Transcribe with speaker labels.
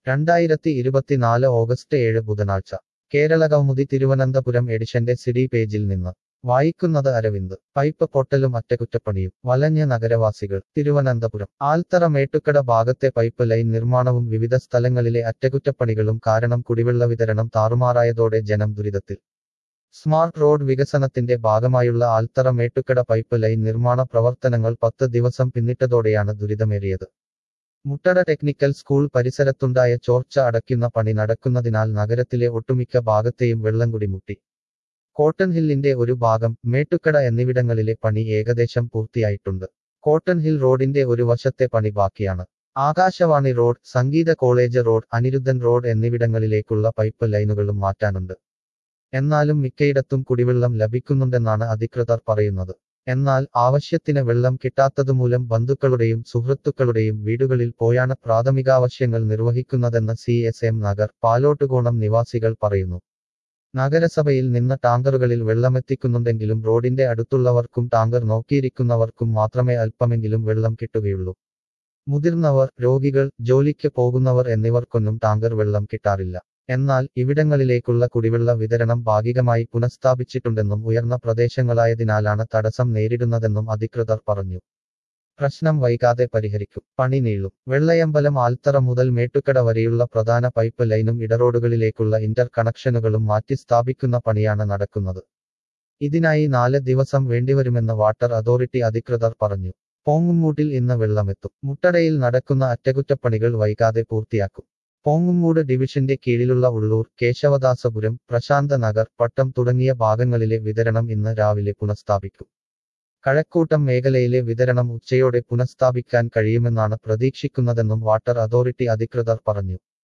Speaker 1: രണ്ടായിരത്തി ഇരുപത്തിനാല് ഓഗസ്റ്റ് ഏഴ് ബുധനാഴ്ച കേരളകൗമുദി തിരുവനന്തപുരം എഡിഷന്റെ സിഡി പേജിൽ നിന്ന് വായിക്കുന്നത് അരവിന്ദ് പൈപ്പ് പൊട്ടലും അറ്റകുറ്റപ്പണിയും വലഞ്ഞ നഗരവാസികൾ തിരുവനന്തപുരം ആൽത്തറ മേട്ടുക്കട ഭാഗത്തെ പൈപ്പ് ലൈൻ നിർമ്മാണവും വിവിധ സ്ഥലങ്ങളിലെ അറ്റകുറ്റപ്പണികളും കാരണം കുടിവെള്ള വിതരണം താറുമാറായതോടെ ജനം ദുരിതത്തിൽ സ്മാർട്ട് റോഡ് വികസനത്തിന്റെ ഭാഗമായുള്ള ആൽത്തറ മേട്ടുക്കട പൈപ്പ് ലൈൻ നിർമ്മാണ പ്രവർത്തനങ്ങൾ പത്ത് ദിവസം പിന്നിട്ടതോടെയാണ് ദുരിതമേറിയത് മുട്ടട ടെക്നിക്കൽ സ്കൂൾ പരിസരത്തുണ്ടായ ചോർച്ച അടയ്ക്കുന്ന പണി നടക്കുന്നതിനാൽ നഗരത്തിലെ ഒട്ടുമിക്ക ഭാഗത്തെയും വെള്ളം കുടിമുട്ടി കോട്ടൺ ഹില്ലിന്റെ ഒരു ഭാഗം മേട്ടുക്കട എന്നിവിടങ്ങളിലെ പണി ഏകദേശം പൂർത്തിയായിട്ടുണ്ട് കോട്ടൺ ഹിൽ റോഡിന്റെ ഒരു വശത്തെ പണി ബാക്കിയാണ് Akashvani road Sangeetha college road Anirudhan road എന്നിവിടങ്ങളിലേക്കുള്ള പൈപ്പ് ലൈനുകളും മാറ്റാനുണ്ട് എന്നാലും മിക്കയിടത്തും കുടിവെള്ളം ലഭിക്കുന്നുണ്ടെന്നാണ് അധികൃതർ പറയുന്നത് എന്നാൽ ആവശ്യത്തിന് വെള്ളം കിട്ടാത്തതുമൂലം ബന്ധുക്കളുടെയും സുഹൃത്തുക്കളുടെയും വീടുകളിൽ പോയാണ് പ്രാഥമികാവശ്യങ്ങൾ നിർവഹിക്കുന്നതെന്ന് C S M Nagar Palottukonam നിവാസികൾ പറയുന്നു നഗരസഭയിൽ നിന്ന് ടാങ്കറുകളിൽ വെള്ളമെത്തിക്കുന്നുണ്ടെങ്കിലും റോഡിന്റെ അടുത്തുള്ളവർക്കും ടാങ്കർ നോക്കിയിരിക്കുന്നവർക്കും മാത്രമേ അല്പമെങ്കിലും വെള്ളം കിട്ടുകയുള്ളൂ മുതിർന്നവർ രോഗികൾ ജോലിക്ക് പോകുന്നവർ എന്നിവർക്കൊന്നും ടാങ്കർ വെള്ളം കിട്ടാറില്ല എന്നാൽ ഇവിടങ്ങളിലേക്കുള്ള കുടിവെള്ള വിതരണം ഭാഗികമായി പുനഃസ്ഥാപിച്ചിട്ടുണ്ടെന്നും ഉയർന്ന പ്രദേശങ്ങളായതിനാലാണ് തടസ്സം നേരിടുന്നതെന്നും അധികൃതർ പറഞ്ഞു പ്രശ്നം വൈകാതെ പരിഹരിക്കും പണി നീളും വെള്ളയമ്പലം ആൽത്തറ മുതൽ മേട്ടുക്കട വരെയുള്ള പ്രധാന പൈപ്പ് ലൈനും ഇടറോഡുകളിലേക്കുള്ള ഇന്റർ കണക്ഷനുകളും മാറ്റി സ്ഥാപിക്കുന്ന പണിയാണ് നടക്കുന്നത് ഇതിനായി നാല് ദിവസം വേണ്ടിവരുമെന്ന് വാട്ടർ അതോറിറ്റി അധികൃതർ പറഞ്ഞു പോങ്ങുമൂട്ടിൽ ഇന്ന് വെള്ളമെത്തും മുട്ടടയിൽ നടക്കുന്ന അറ്റകുറ്റപ്പണികൾ വൈകാതെ പൂർത്തിയാക്കും പോങ്ങുമൂട് ഡിവിഷന്റെ കീഴിലുള്ള ഉള്ളൂർ കേശവദാസപുരം പ്രശാന്ത നഗർ പട്ടം തുടങ്ങിയ ഭാഗങ്ങളിലെ വിതരണം ഇന്ന് രാവിലെ പുനഃസ്ഥാപിക്കും കഴക്കൂട്ടം മേഖലയിലെ വിതരണം ഉച്ചയോടെ പുനഃസ്ഥാപിക്കാൻ കഴിയുമെന്നാണ് പ്രതീക്ഷിക്കുന്നതെന്നും വാട്ടർ അതോറിറ്റി അധികൃതർ പറഞ്ഞു